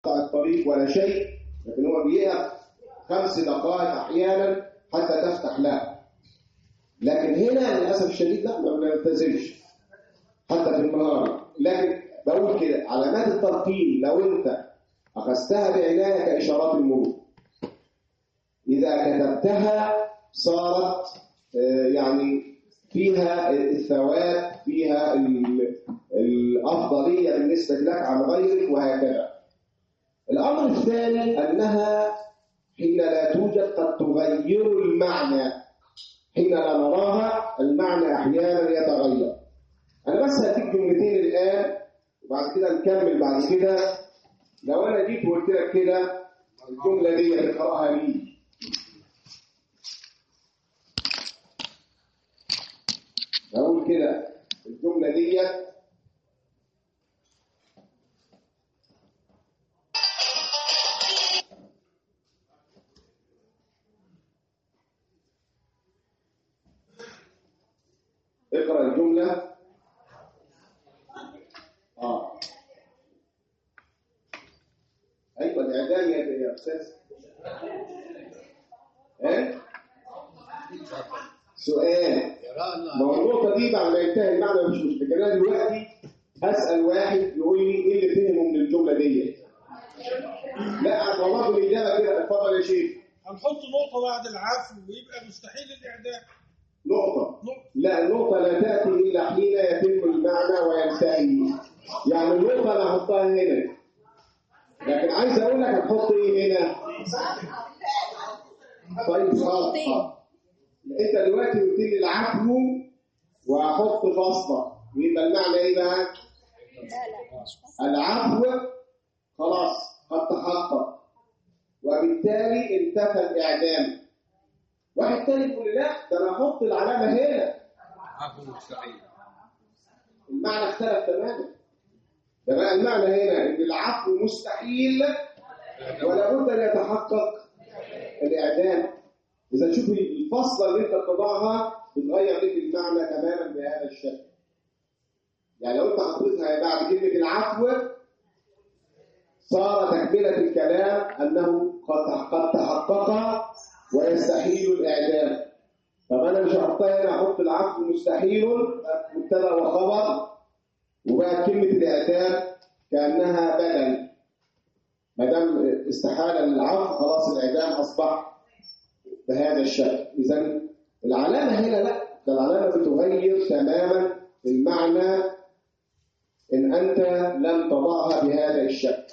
الطريق ولا شيء لكن هو بيقف خمس دقائق احيانا حتى تفتح له لكن هنا للاسف الشديد لا ما بنلتزمش حتى في النهار لكن بقول كده علامات الترقيم لو انت اخذتها بعنايه كاشارات المرور اذا كتبتها صارت آه، يعني فيها الثواب فيها ال- الافضليه بالنسبه لك عن غيرك وهكذا الامر الثاني انها حين لا توجد قد تغير المعنى حين لا نراها المعنى احيانا يتغير انا بس هديك جملتين الان وبعد كده نكمل بعد كده لو انا جيت وقلت لك كده الجمله دي تقراها لي اقول كده الجمله دي اقرا الجمله اه ايوه الاعدام يا يا استاذ ايه سؤال ما هو النقطه دي بعد ما ينتهي المعنى مش مشكله انا دلوقتي اسال واحد يقول لي ايه اللي فهمه من الجمله دي لا والله بالاجابه كده اتفضل يا شيخ هنحط نقطة بعد العفو ويبقى مستحيل الإعدام نقطه نقطة لا النقطة لا تأتي إلا حين يتم المعنى وينتهي يعني النقطة أنا هحطها هنا لكن عايز أقول لك هتحط إيه هنا طيب خلاص خلاص. أنت دلوقتي قلت لي العفو وهحط فاصلة يبقى المعنى إيه بقى؟ العفو خلاص قد تحقق وبالتالي انتفى الإعدام واحد تاني يقول لي لا ده أنا هحط العلامة هنا عفو مستحيل المعنى اختلف تماما ده بقى المعنى هنا ان العفو مستحيل ولا بد ان يتحقق الاعدام اذا شوف الفصله اللي انت بتضعها بتغير لك المعنى تماما بهذا الشكل يعني لو انت حطيتها بعد كلمه العفو صار تكمله الكلام انه قد قد تحقق ويستحيل الاعدام طب انا مش هحطها هنا احط العفو مستحيل مبتدا وخبر وبقى كلمه الاعدام كانها بدل ما دام استحال العفو خلاص الاعدام اصبح بهذا الشكل اذا العلامه هنا لا ده العلامه بتغير تماما المعنى ان انت لم تضعها بهذا الشكل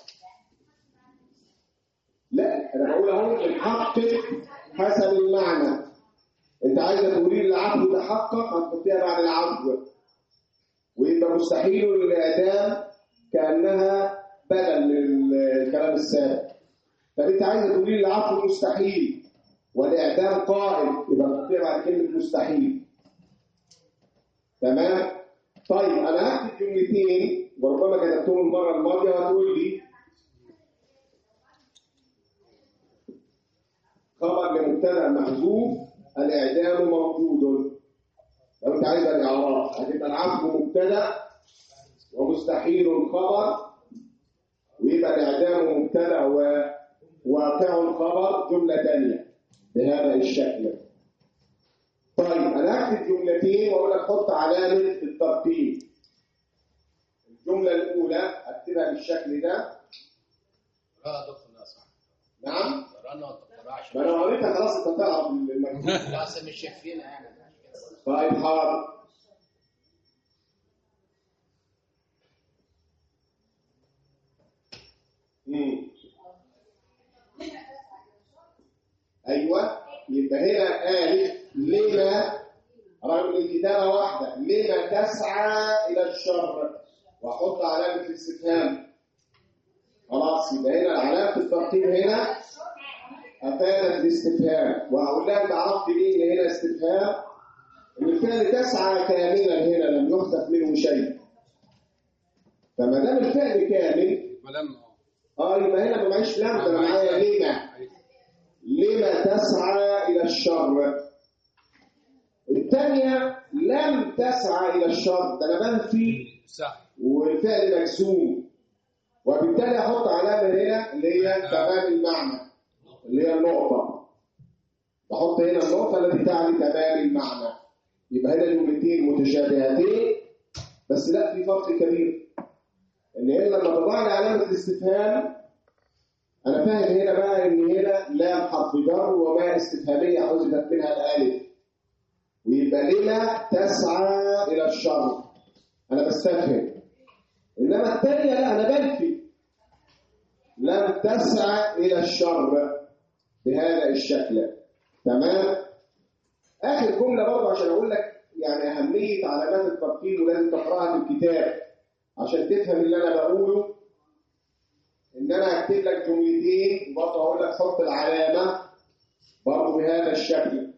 لا انا بقول اهو نحقق حسب المعنى انت عايزه تقولي لي العفو تحقق هتحطيها بعد العفو ويبقى مستحيل الاعدام كانها بدل من الكلام السابق طب انت عايزه تقولي لي العفو مستحيل والاعدام قائم يبقى تحطيها بعد كلمه مستحيل تمام طيب انا هكتب جملتين وربما كتبتهم المره الماضيه وهتقول لي خبر لمبتدا محذوف الاعدام موجود لو انت عايز الاعراب هتبقى العفو مبتدا ومستحيل خبر ويبقى الاعدام مبتدا وواقع خبر جمله ثانيه بهذا الشكل طيب انا هكتب جملتين واقول لك حط علامه الترتيب الجمله الاولى اكتبها بالشكل ده لا دكتور لا صح نعم قرانا ما تقراش ما انا قريتها خلاص انت تعرف المكتوب لا أصل مش شايفين يعني طيب حاضر مم. ايوه يبقى هنا قالت لما رغم الكتابه واحده لما تسعى الى الشر واحط علامه الاستفهام خلاص يبقى هنا علامه الترتيب هنا افادت الاستفهام وهقول لها انت عرفت ليه ان هنا استفهام ان الفعل تسعى كاملا هنا لم يحذف منه شيء فما دام الفعل كامل ولما اه يبقى هنا ما معيش لم ده انا معايا لما لما تسعى الى الشر الثانيه لم تسعى الى الشر ده انا بنفي سعي والفعل مجزوم وبالتالي احط علامه هنا اللي هي تمام المعنى اللي هي النقطه بحط هنا النقطه التي تعني تمام المعنى يبقى هنا جملتين متشابهتين بس لا في فرق كبير ان هنا لما تضع لي علامه الاستفهام انا فاهم هنا بقى ان هنا لام حرف جر وما استفهاميه حذفت منها الالف ويبقى لما تسعى الى الشر انا بستفهم انما الثانيه لا انا بنفي لم تسعى الى الشر بهذا الشكل تمام اخر جمله برضه عشان اقول لك يعني اهميه علامات الترتيب ولازم تقراها في الكتاب عشان تفهم اللي انا بقوله ان انا هكتب لك جملتين وبرضه هقول لك حط العلامه برضه بهذا الشكل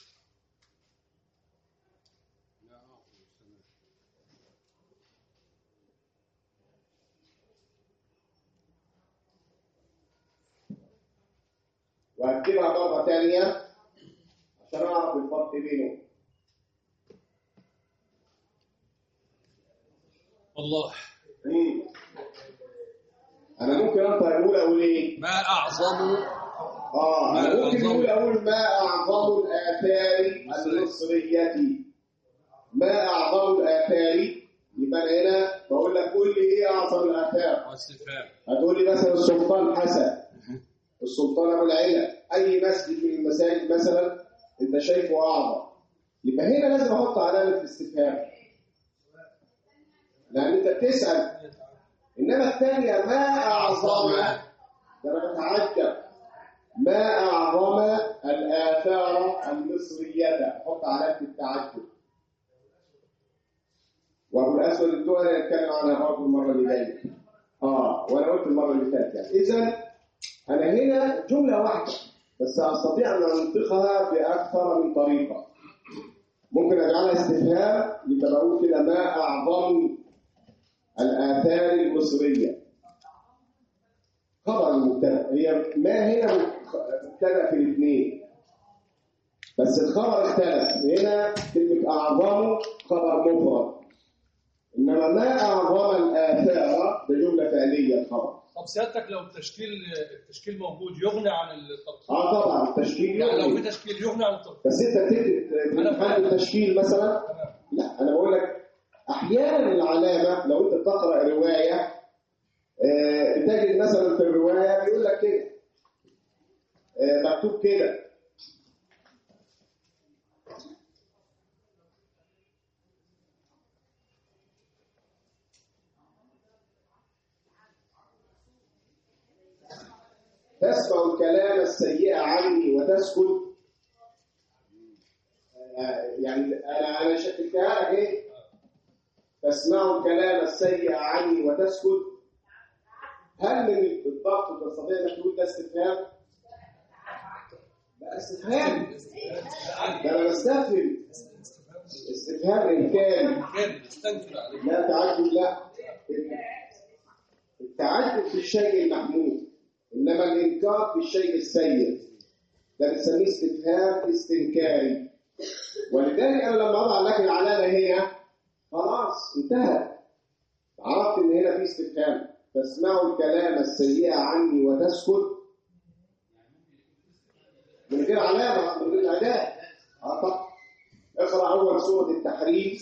وهكتبها مرة ثانية عشان أعرف الفرق بينهم والله مم. أنا ممكن أنطق الأولى أقول إيه؟ ما أعظم آه ما أنا ممكن أعظم- أقول أقول ما أعظم الآثار المصرية ما أعظم الآثار يبقى أنا هنا بقول لك قول لي إيه أعظم الآثار واستفهام هتقول لي مثلا السلطان حسن السلطان ابو العلا اي مسجد من المساجد مثلا انت شايفه اعظم يبقى هنا لازم احط علامه استفهام لان انت بتسال انما الثانيه ما اعظم ده انا بتعجب ما اعظم الاثار المصريه احط علامه التعجب وابو الاسود الدولي هنتكلم عنها برضه المره اللي جايه اه وانا قلت المره اللي فاتت يعني اذا انا هنا جمله واحده بس استطيع ان انطقها باكثر من طريقه ممكن اجعلها استفهام يبقى بقول كده ما اعظم الاثار المصريه خبر المبتدا هي ما هنا مبتدا في الاثنين بس الخبر اختلف هنا كلمه اعظم خبر مفرد انما ما اعظم الاثار ده جمله فعليه الخبر طب سيادتك لو التشكيل التشكيل موجود يغني عن التطبيق اه طبعا التشكيل يعني لو يغني. في تشكيل يغني عن التطبيق بس انت بتكتب أنا بتحدد التشكيل مثلا لا انا بقول لك احيانا العلامه لو انت بتقرا روايه آه، بتجد مثلا في الروايه بيقول لك كده آه، مكتوب كده تسمع الكلام السيء عني وتسكت آه، يعني انا انا شكلتها لك ايه تسمع الكلام السيء عني وتسكت هل من الضغط تستطيع انك تقول ده استفهام؟ ده استفهام ده انا بستفهم استفهام انكاري كان استنكر عليه لا تعجب لا التعجب في الشيء المحمود انما الانكار في الشيء السيء ده بنسميه استفهام استنكاري ولذلك انا لما اضع لك العلامه هنا خلاص انتهت عرفت ان هنا في استفهام تسمع الكلام السيء عني وتسكت من غير علامه من غير اداه اه طب اقرا اول سوره التحريم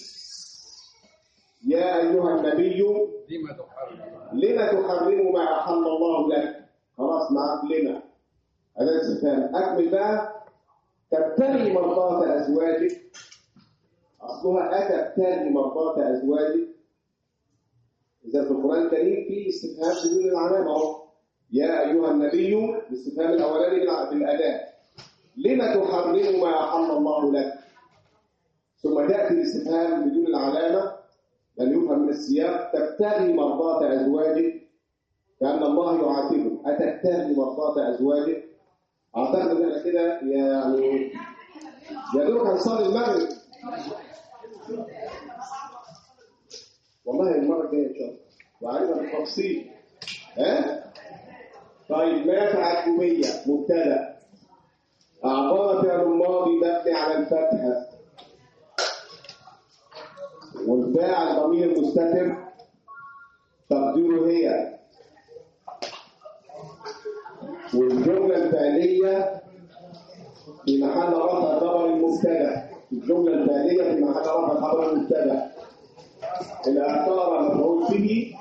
يا ايها النبي لما تحرم لما تحرم ما احل الله لك خلاص معاك لما هذا الاستفهام اكمل بقى تبتغي مرضات ازواجك اصلها اتبتغي مرضات ازواجك اذا في القران الكريم في استفهام بدون العلامه اهو يا ايها النبي الاستفهام الاولاني بالع- بالاداه لما تحرم ما احل الله لك ثم تاتي الاستفهام بدون العلامه لن يفهم من السياق تبتغي مرضات ازواجك كان الله يعاتبه اتبتغي مرضات ازواجك اعتقد ان احنا كده يعني يا دوبك هنصلي المغرب والله المره الجايه ان شاء الله وعايزها بالتفصيل ها طيب ما تعجبيه مبتدا اعطانا فعل الماضي مبني على الفتحه والفاعل ضمير مستتر تقديره هي والجملة الفعلية في محل رفع خبر المبتدا الجملة الفعلية في محل رفع خبر المبتدا الآثار مفعول به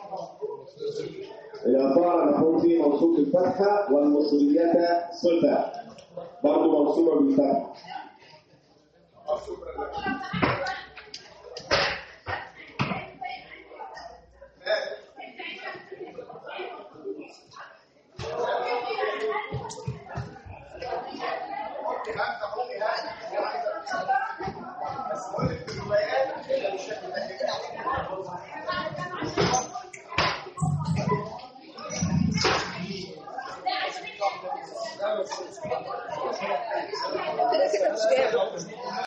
الآثار مفعول به موصوف بالفتحة والمصرية صفة برضه موصوفة بالفتحة